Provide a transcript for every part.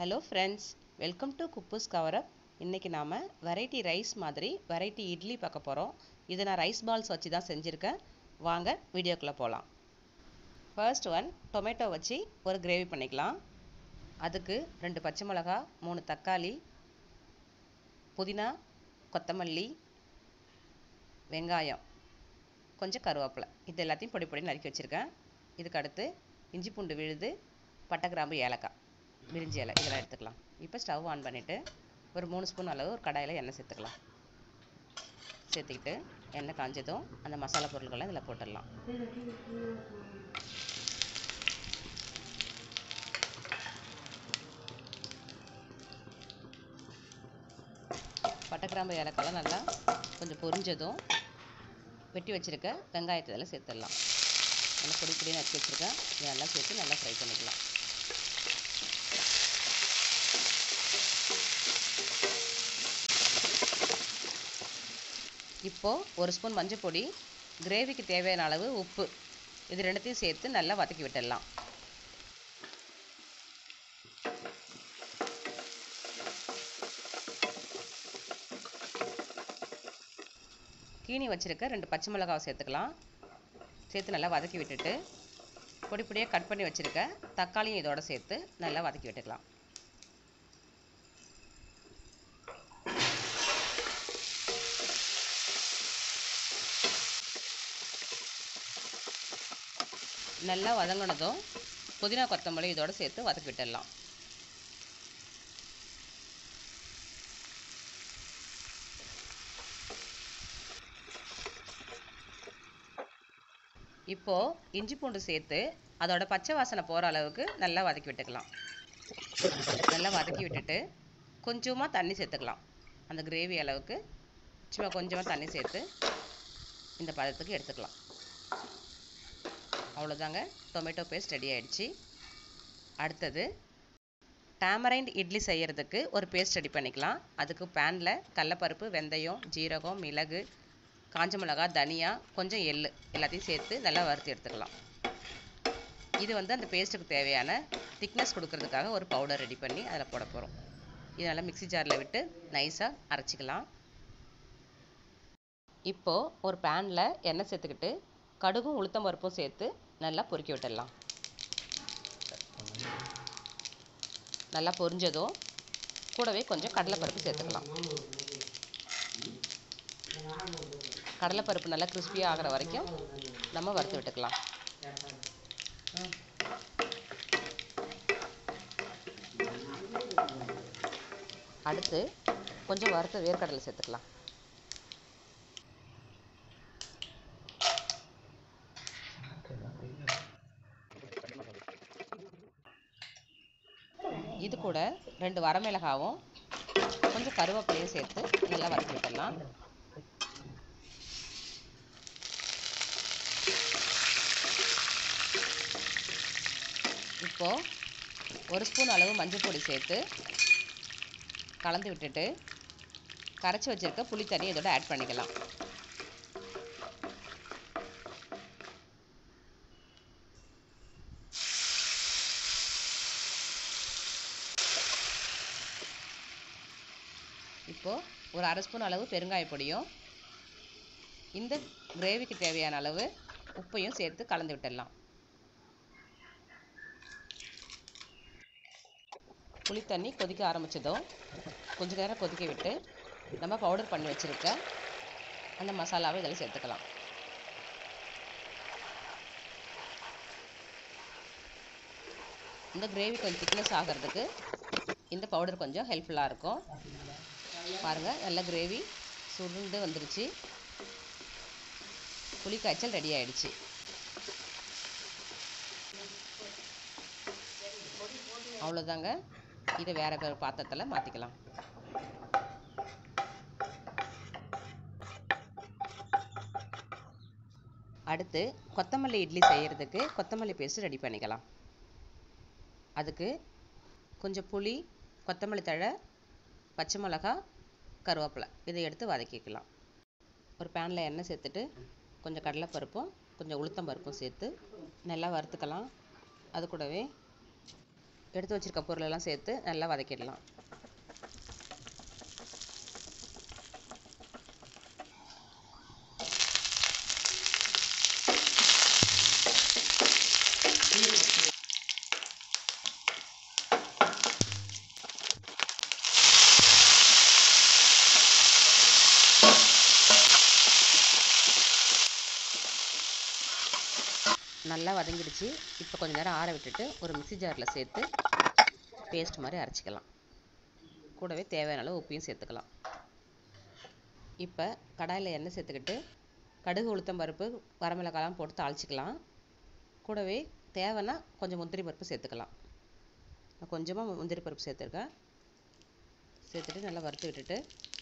hello friends welcome to குப்பூஸ் கவரப் இன்றைக்கி நாம் வெரைட்டி ரைஸ் மாதிரி வெரைட்டி இட்லி பார்க்க போகிறோம் இது நான் ரைஸ் பால்ஸ் வச்சு தான் செஞ்சுருக்கேன் வாங்க வீடியோக்குள்ளே போகலாம் ஃபர்ஸ்ட் ஒன் டொமேட்டோ வச்சு ஒரு கிரேவி பண்ணிக்கலாம் அதுக்கு ரெண்டு பச்சை மிளகா மூணு தக்காளி புதினா கொத்தமல்லி வெங்காயம் கொஞ்சம் கருவேப்பிலை இது எல்லாத்தையும் பொடி பொடி நறுக்கி வச்சுருக்கேன் இதுக்கு அடுத்து இஞ்சி பூண்டு விழுது பட்டை கிராம்பு ஏலக்காய் பிரிஞ்சி இலை இதெல்லாம் எடுத்துக்கலாம் இப்போ ஸ்டவ் ஆன் பண்ணிவிட்டு ஒரு மூணு ஸ்பூன் அளவு ஒரு கடாயில் எண்ணெய் சேர்த்துக்கலாம் சேர்த்துக்கிட்டு எண்ணெய் காஞ்சதும் அந்த மசாலா பொருட்களை இதில் போட்டுடலாம் பட்டை கிராம்பு ஏலக்காய்லாம் நல்லா கொஞ்சம் பொரிஞ்சதும் வெட்டி வச்சுருக்க வெங்காயத்தை இதில் சேர்த்துடலாம் நல்லா பொடி பொடி நறுக்கி வச்சுருக்கேன் இதெல்லாம் சேர்த்து நல்லா ஃப்ரை பண்ணிக்கலாம் இப்போது ஒரு ஸ்பூன் மஞ்சள் பொடி கிரேவிக்கு தேவையான அளவு உப்பு இது ரெண்டுத்தையும் சேர்த்து நல்லா வதக்கி விட்டுடலாம் கீனி வச்சுருக்க ரெண்டு பச்சை மிளகாவை சேர்த்துக்கலாம் சேர்த்து நல்லா வதக்கி விட்டுட்டு பொடி பொடியாக கட் பண்ணி வச்சுருக்க தக்காளியும் இதோட சேர்த்து நல்லா வதக்கி விட்டுக்கலாம் நல்லா வதங்கினதும் புதினா கொத்தமல்லி இதோட சேர்த்து வதக்கி விட்டுடலாம் இப்போது இஞ்சி பூண்டு சேர்த்து அதோட பச்சை வாசனை போகிற அளவுக்கு நல்லா வதக்கி விட்டுக்கலாம் நல்லா வதக்கி விட்டுட்டு கொஞ்சமாக தண்ணி சேர்த்துக்கலாம் அந்த கிரேவி அளவுக்கு சும்மா கொஞ்சமாக தண்ணி சேர்த்து இந்த பதத்துக்கு எடுத்துக்கலாம் அவ்வளோதாங்க டொமேட்டோ பேஸ்ட் ரெடி ஆகிடுச்சு அடுத்தது டேமரைண்ட் இட்லி செய்கிறதுக்கு ஒரு பேஸ்ட் ரெடி பண்ணிக்கலாம் அதுக்கு பேனில் கடலப்பருப்பு வெந்தயம் ஜீரகம் மிளகு காஞ்ச மிளகா தனியா கொஞ்சம் எள் எல்லாத்தையும் சேர்த்து நல்லா வறுத்து எடுத்துக்கலாம் இது வந்து அந்த பேஸ்ட்டுக்கு தேவையான திக்னஸ் கொடுக்கறதுக்காக ஒரு பவுடர் ரெடி பண்ணி அதில் போட போகிறோம் இது நல்லா மிக்சி ஜாரில் விட்டு நைஸாக அரைச்சிக்கலாம் இப்போது ஒரு பேனில் எண்ணெய் சேர்த்துக்கிட்டு கடுகும் உளுத்தம் பருப்பும் சேர்த்து நல்லா பொறுக்கி விட்டுடலாம் நல்லா பொரிஞ்சதும் கூடவே கொஞ்சம் கடலைப்பருப்பு சேர்த்துக்கலாம் கடலைப்பருப்பு நல்லா கிறிஸ்பியாக ஆகிற வரைக்கும் நம்ம வறுத்து விட்டுக்கலாம் அடுத்து கொஞ்சம் வறுத்த வேர்க்கடலை சேர்த்துக்கலாம் இது கூட ரெண்டு வரமிளகாவும் கொஞ்சம் கருவேப்பிலையும் சேர்த்து நல்லா வதக்கி விட்டுடலாம் இப்போது ஒரு ஸ்பூன் அளவு மஞ்சள் பொடி சேர்த்து கலந்து விட்டுட்டு கரைச்சி வச்சுருக்க புளி தண்ணி இதோட ஆட் பண்ணிக்கலாம் இப்போது ஒரு அரை ஸ்பூன் அளவு பெருங்காய பொடியும் இந்த கிரேவிக்கு தேவையான அளவு உப்பையும் சேர்த்து கலந்து விட்டுடலாம் புளி தண்ணி கொதிக்க ஆரம்பித்ததும் கொஞ்ச நேரம் கொதிக்க விட்டு நம்ம பவுடர் பண்ணி வச்சுருக்க அந்த மசாலாவை இதில் சேர்த்துக்கலாம் இந்த கிரேவி கொஞ்சம் திக்னஸ் ஆகிறதுக்கு இந்த பவுடர் கொஞ்சம் ஹெல்ப்ஃபுல்லாக இருக்கும் பாருங்கள் நல்ல கிரேவி சுருண்டு வந்துருச்சு புளி காய்ச்சல் ரெடி ஆகிடுச்சு அவ்வளோதாங்க இதை வேறு வேறு பாத்திரத்தில் மாற்றிக்கலாம் அடுத்து கொத்தமல்லி இட்லி செய்கிறதுக்கு கொத்தமல்லி பேஸ்ட் ரெடி பண்ணிக்கலாம் அதுக்கு கொஞ்சம் புளி கொத்தமல்லி தழை பச்சை மிளகா கருவேப்பிலை இதை எடுத்து வதக்கிக்கலாம் ஒரு பேனில் எண்ணெய் சேர்த்துட்டு கொஞ்சம் கடலைப்பருப்பும் கொஞ்சம் உளுத்தம் பருப்பும் சேர்த்து நல்லா வறுத்துக்கலாம் அது கூடவே எடுத்து வச்சுருக்க பொருளெல்லாம் சேர்த்து நல்லா வதக்கிடலாம் நல்லா வதங்கிடுச்சு இப்போ கொஞ்ச நேரம் ஆற விட்டுட்டு ஒரு மிக்சி ஜாரில் சேர்த்து பேஸ்ட் மாதிரி அரைச்சிக்கலாம் கூடவே தேவையான அளவு உப்பையும் சேர்த்துக்கலாம் இப்போ கடாயில் எண்ணெய் சேர்த்துக்கிட்டு கடுகு உளுத்தம் பருப்பு வரமிளகாலாம் போட்டு தாளிச்சிக்கலாம் கூடவே தேவைன்னா கொஞ்சம் முந்திரி பருப்பு சேர்த்துக்கலாம் நான் கொஞ்சமாக முந்திரி பருப்பு சேர்த்துருக்கேன் சேர்த்துட்டு நல்லா வறுத்து விட்டுட்டு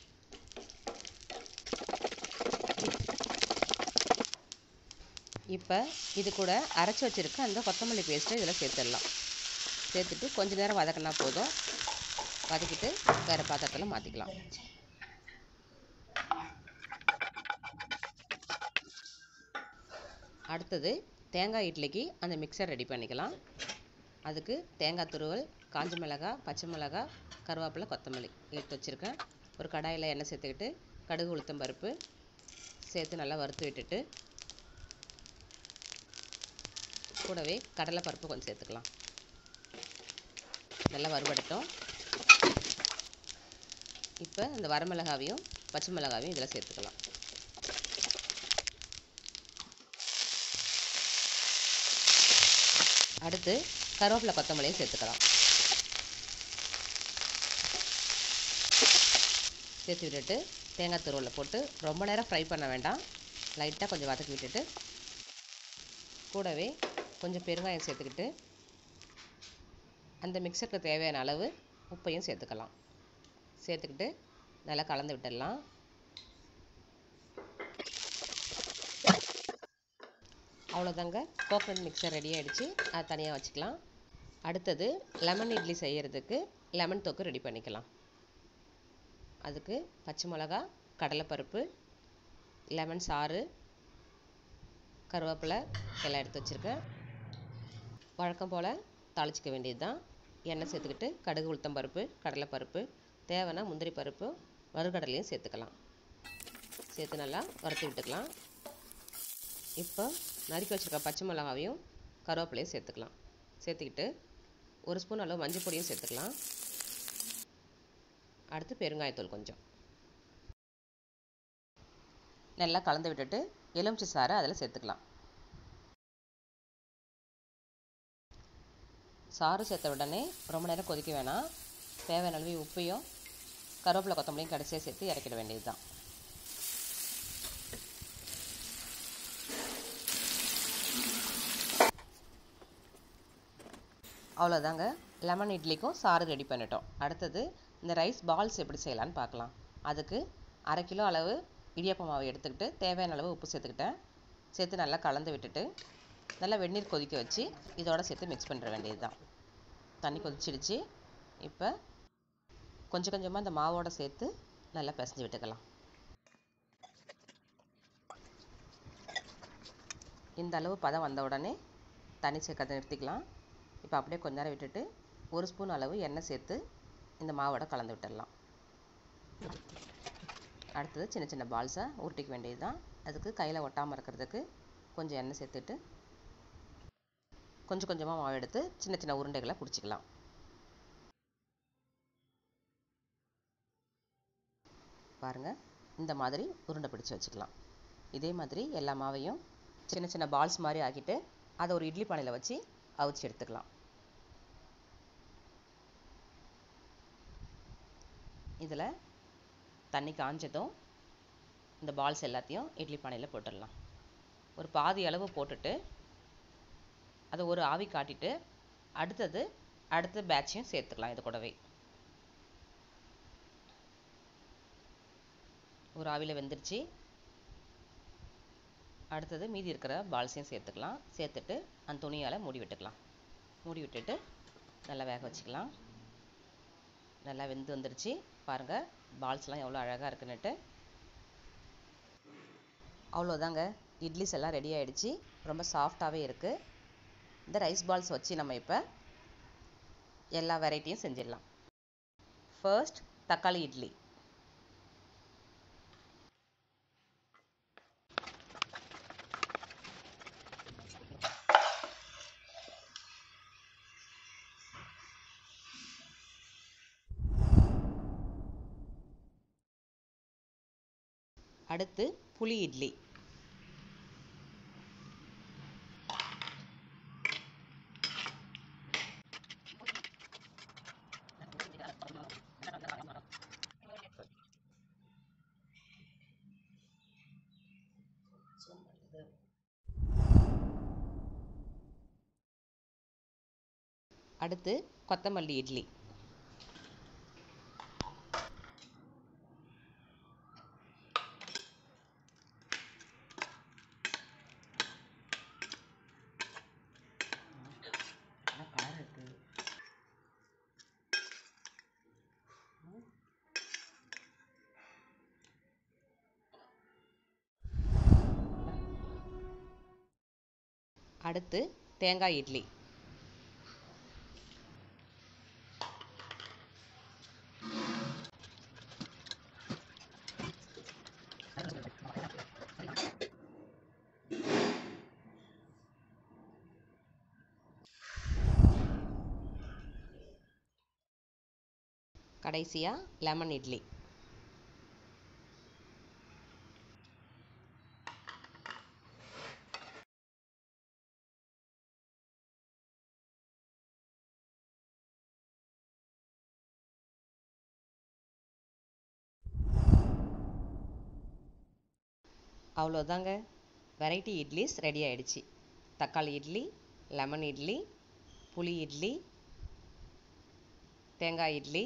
இப்போ இது கூட அரைச்சி வச்சுருக்க அந்த கொத்தமல்லி பேஸ்ட்டை இதில் சேர்த்துடலாம் சேர்த்துட்டு கொஞ்ச நேரம் வதக்கினா போதும் வதக்கிட்டு வேறு பாத்திரத்தில் மாற்றிக்கலாம் அடுத்தது தேங்காய் இட்லிக்கு அந்த மிக்சர் ரெடி பண்ணிக்கலாம் அதுக்கு தேங்காய் துருவல் காஞ்ச மிளகாய் பச்சை மிளகாய் கருவேப்பிலை கொத்தமல்லி எடுத்து வச்சுருக்கேன் ஒரு கடாயில் எண்ணெய் சேர்த்துக்கிட்டு கடுகு உளுத்தம் பருப்பு சேர்த்து நல்லா வறுத்து விட்டுட்டு கூடவே கடலை பருப்பு கொஞ்சம் சேர்த்துக்கலாம் நல்லா வறுபடட்டும் இப்போ இந்த வரமிளகாவையும் பச்சை மிளகாவையும் இதில் சேர்த்துக்கலாம் அடுத்து கருவேப்பிலை கொத்தமல்லியும் சேர்த்துக்கலாம் சேர்த்து விட்டுட்டு தேங்காய் துருவலை போட்டு ரொம்ப நேரம் ஃப்ரை பண்ண வேண்டாம் லைட்டாக கொஞ்சம் வதக்கி விட்டுட்டு கூடவே கொஞ்சம் பெருங்காயம் சேர்த்துக்கிட்டு அந்த மிக்சருக்கு தேவையான அளவு உப்பையும் சேர்த்துக்கலாம் சேர்த்துக்கிட்டு நல்லா கலந்து விட்டுடலாம் அவ்வளோதாங்க கோகனட் மிக்சர் ரெடி ஆகிடுச்சு அதை தனியாக வச்சுக்கலாம் அடுத்தது லெமன் இட்லி செய்கிறதுக்கு லெமன் தொக்கு ரெடி பண்ணிக்கலாம் அதுக்கு பச்சை மிளகா கடலைப்பருப்பு லெமன் சாறு கருவேப்பிலை எல்லாம் எடுத்து வச்சுருக்கேன் வழக்கம் போல் தாளிச்சிக்க வேண்டியது தான் எண்ணெய் சேர்த்துக்கிட்டு கடுகு உளுத்தம் பருப்பு கடலைப்பருப்பு தேவைன்னா முந்திரி பருப்பு வறுகடலையும் சேர்த்துக்கலாம் சேர்த்து நல்லா வறுத்து விட்டுக்கலாம் இப்போ நறுக்கி வச்சுருக்க பச்சை மிளகாவையும் கருவேப்பிலையும் சேர்த்துக்கலாம் சேர்த்துக்கிட்டு ஒரு ஸ்பூன் அளவு மஞ்சள் பொடியும் சேர்த்துக்கலாம் அடுத்து பெருங்காயத்தூள் கொஞ்சம் நல்லா கலந்து விட்டுட்டு எலுமிச்சை சாறை அதில் சேர்த்துக்கலாம் சாறு சேர்த்த உடனே ரொம்ப நேரம் கொதிக்க வேணாம் தேவையான அளவு உப்பையும் கருவேப்பிலை கொத்தமல்லியும் கடைசியாக சேர்த்து இறக்கிட வேண்டியது தான் அவ்வளோதாங்க லெமன் இட்லிக்கும் சாறு ரெடி பண்ணிட்டோம் அடுத்தது இந்த ரைஸ் பால்ஸ் எப்படி செய்யலான்னு பார்க்கலாம் அதுக்கு அரை கிலோ அளவு இடியாப்ப மாவு எடுத்துக்கிட்டு தேவையான அளவு உப்பு சேர்த்துக்கிட்டேன் சேர்த்து நல்லா கலந்து விட்டுட்டு நல்லா வெந்நீர் கொதிக்க வச்சு இதோட சேர்த்து மிக்ஸ் பண்ணிட வேண்டியது தான் தண்ணி கொதிச்சிடுச்சு இப்போ கொஞ்சம் கொஞ்சமாக இந்த மாவோட சேர்த்து நல்லா பிசைஞ்சு விட்டுக்கலாம் இந்த அளவு பதம் வந்த உடனே தண்ணி சேர்க்கறதை நிறுத்திக்கலாம் இப்போ அப்படியே கொஞ்ச நேரம் விட்டுட்டு ஒரு ஸ்பூன் அளவு எண்ணெய் சேர்த்து இந்த மாவோட கலந்து விட்டுடலாம் அடுத்தது சின்ன சின்ன பால்ஸை உருட்டிக்க வேண்டியது தான் அதுக்கு கையில் ஒட்டாமல் இருக்கிறதுக்கு கொஞ்சம் எண்ணெய் சேர்த்துட்டு கொஞ்சம் கொஞ்சமாக மாவு எடுத்து சின்ன சின்ன உருண்டைகளை பிடிச்சிக்கலாம் பாருங்கள் இந்த மாதிரி உருண்டை பிடிச்சி வச்சுக்கலாம் இதே மாதிரி எல்லா மாவையும் சின்ன சின்ன பால்ஸ் மாதிரி ஆக்கிட்டு அதை ஒரு இட்லி பானையில் வச்சு அவிச்சு எடுத்துக்கலாம் இதில் தண்ணி காஞ்சதும் இந்த பால்ஸ் எல்லாத்தையும் இட்லி பானையில் போட்டுடலாம் ஒரு பாதி அளவு போட்டுட்டு அதை ஒரு ஆவி காட்டிட்டு அடுத்தது அடுத்த பேட்சையும் சேர்த்துக்கலாம் இது கூடவே ஒரு ஆவியில் வெந்துருச்சு அடுத்தது மீதி இருக்கிற பால்ஸையும் சேர்த்துக்கலாம் சேர்த்துட்டு அந்த துணியால் மூடி விட்டுக்கலாம் மூடி விட்டுட்டு நல்லா வேக வச்சுக்கலாம் நல்லா வெந்து வந்துருச்சு பாருங்கள் பால்ஸ்லாம் எவ்வளோ அழகாக இருக்குன்னுட்டு அவ்வளோதாங்க இட்லிஸ் எல்லாம் ரெடி ஆகிடுச்சு ரொம்ப சாஃப்டாகவே இருக்குது இந்த ரைஸ் பால்ஸ் வச்சு நம்ம இப்போ எல்லா வெரைட்டியும் செஞ்சிடலாம் ஃபர்ஸ்ட் தக்காளி இட்லி அடுத்து புளி இட்லி அடுத்து கொத்தமல்லி இட்லி அடுத்து தேங்காய் இட்லி கடைசியாக லெமன் இட்லி அவ்வளோதாங்க வெரைட்டி இட்லிஸ் ரெடி ஆயிடுச்சு தக்காளி இட்லி லெமன் இட்லி புளி இட்லி தேங்காய் இட்லி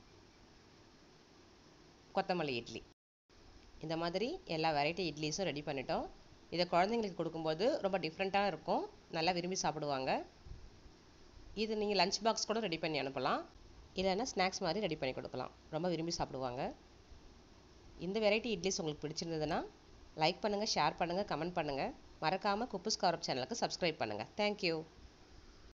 கொத்தமல்லி இட்லி இந்த மாதிரி எல்லா வெரைட்டி இட்லிஸும் ரெடி பண்ணிட்டோம் இதை குழந்தைங்களுக்கு கொடுக்கும்போது ரொம்ப டிஃப்ரெண்ட்டாக இருக்கும் நல்லா விரும்பி சாப்பிடுவாங்க இது நீங்கள் லஞ்ச் பாக்ஸ் கூட ரெடி பண்ணி அனுப்பலாம் இல்லைன்னா ஸ்நாக்ஸ் மாதிரி ரெடி பண்ணி கொடுக்கலாம் ரொம்ப விரும்பி சாப்பிடுவாங்க இந்த வெரைட்டி இட்லிஸ் உங்களுக்கு பிடிச்சிருந்ததுன்னா லைக் பண்ணுங்கள் ஷேர் பண்ணுங்கள் கமெண்ட் பண்ணுங்கள் மறக்காமல் குப்புஸ் காரப் சேனலுக்கு சப்ஸ்கிரைப் பண்ணுங்கள் தேங்க்யூ